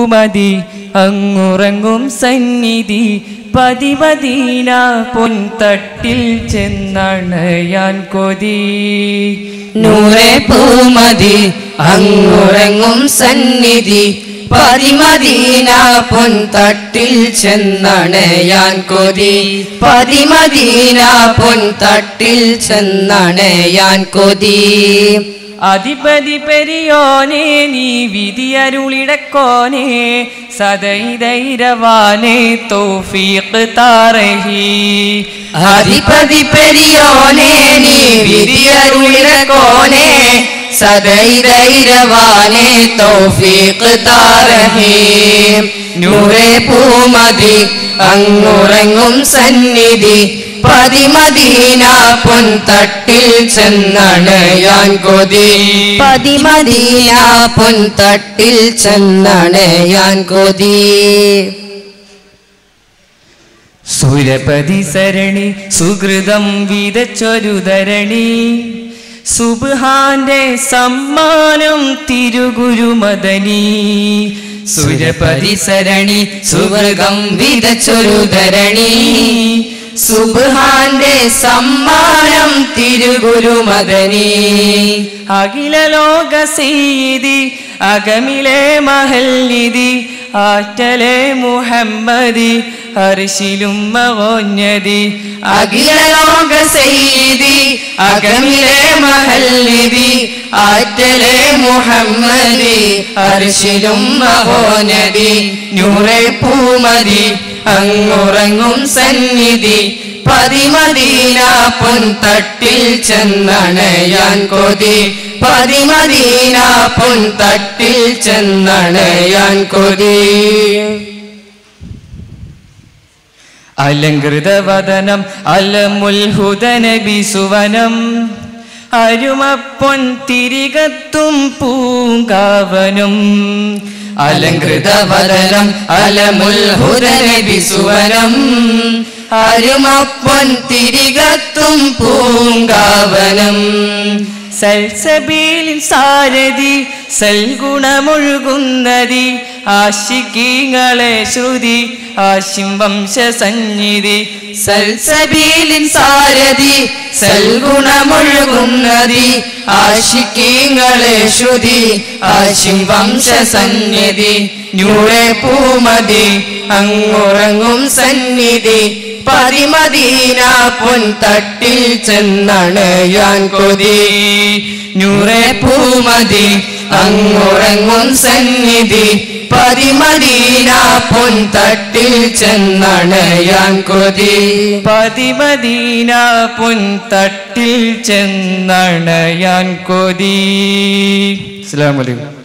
പൂമതി അങ്ങുറങ്ങും സന്നിധി പതിപതീന പൊൻതട്ടിൽ ചെന്നണയാൻ കൊതി നൂറെ പൂമതി അങ്ങുറങ്ങും സന്നിധി പതിമദീന പൊൻതട്ടിൽ ചെന്നണയാൻ കൊതി പതിമദീന പൊൻതട്ടിൽ ചെന്നണയാൻ കൊതി അധിപതി പെരിയോനെ നീ വിധിയരുളിടക്കോനെ സദൈതൈരവാനെ തോഫീഖ് താറഹി അധിപതി പെരിയോനെ നീ വിധിയരുളിടക്കോനെ സദൈരൈരവാനെ തൗഫീഖ് താരഹേ നൂറെ പൂമതി അങ്ങുറങ്ങും സന്നിധി പതിമദീന പൊൻതട്ടിൽ ചെന്നണയാൻ കൊതി പതിമദീന പൊൻതട്ടിൽ ചെന്നണയാൻ കൊതി സുരപതി സരണി സുഹൃതം വിതച്ചൊരു ധരണി സുബ്ഹാന്റെ സമ്മാനം തിരുഗുരുമദനി സുരപതി സരണി സുവർഗം വിതച്ചൊരു ധരണി സുബ്ഹാന്റെ സമ്മാനം തിരുഗുരുമദനി അഖില ലോക സീതി അകമിലെ മഹൽനിധി ആറ്റലെ മുഹമ്മദി അർശിലും മകോഞ്ഞതി അഖില ലോക സയ്യിദി അകമിലെ മഹല്ലിദി ആറ്റലെ മുഹമ്മദി അർശിലും മഹോനദി നൂറെ പൂമതി അങ്ങുറങ്ങും സന്നിധി പതിമദീന പൊൻതട്ടിൽ ചെന്നണയാൻ കൊതി പതിമദീന പൊൻതട്ടിൽ ചെന്നണയാൻ കൊതി അലങ്കൃതവദനം അലമുൽ ഹുദനബി സുവനം അരുമപ്പൊൻ തിരികത്തും പൂങ്കാവനും അലങ്കൃതവദനം അലമുൽ ഹുദനബി സുവനം അരുമപ്പൊൻ തിരികത്തും പൂങ്കാവനം സൽസബീലിൻ സാരഥി സൽഗുണമൊഴുകുന്നതി ആശിക്കീങ്ങളെ ശ്രുതി ആശിം വംശസന്നിധി സൽസബീലിൻ സാരഥി സൽഗുണമൊഴുകുന്നതി ആശിക്കീങ്ങളെ ശ്രുതി ആശിം വംശസന്നിധി നൂറെ പൂമതി അങ്ങുറങ്ങും സന്നിധി പതിമദീന പൊൻതട്ടിൽ ചെന്നണയാൻ കൊതി നൂറെ പൂമതി അങ്ങുറങ്ങും സന്നിധി പതിമദീന പൊൻതട്ടിൽ ചെന്നണയാൻ കൊതി പതിമദീന പൊൻതട്ടിൽ ചെന്നണയാൻ കൊതി അസ്സലാമു അലൈക്കും